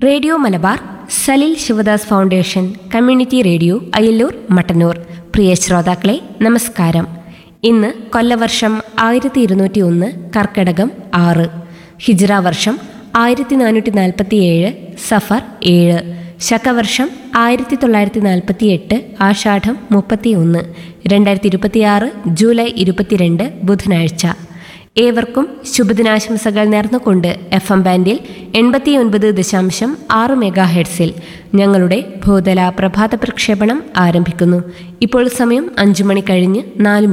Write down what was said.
radio Malabar Salil Sivadas foundation community radio Ayalloor Mattannur പ്രിയ ശ്രോതാക്കളെ നമസ്കാരം ഇന്ന് കൊല്ലവർഷം ആയിരത്തി ഇരുന്നൂറ്റി ഒന്ന് കർക്കടകം ആറ് ഹിജ്റ വർഷം ആയിരത്തി നാനൂറ്റി നാൽപ്പത്തി ഏഴ് സഫർ ഏഴ് ശകവർഷം ആയിരത്തി തൊള്ളായിരത്തി നാൽപ്പത്തി എട്ട് ആഷാഢം മുപ്പത്തി ഒന്ന് രണ്ടായിരത്തി ഇരുപത്തിയാറ് ജൂലൈ ഇരുപത്തിരണ്ട് ബുധനാഴ്ച ഏവർക്കും ശുഭദിനാശംസകൾ നേർന്നുകൊണ്ട് എഫ് എം ബാൻഡിൽ എൺപത്തിയൊൻപത് ദശാംശം ആറ് മെഗാ ഹെഡ്സിൽ ഞങ്ങളുടെ ഭൂതല പ്രഭാത പ്രക്ഷേപണം ആരംഭിക്കുന്നു ഇപ്പോൾ സമയം അഞ്ചു മണി കഴിഞ്ഞ് നാല്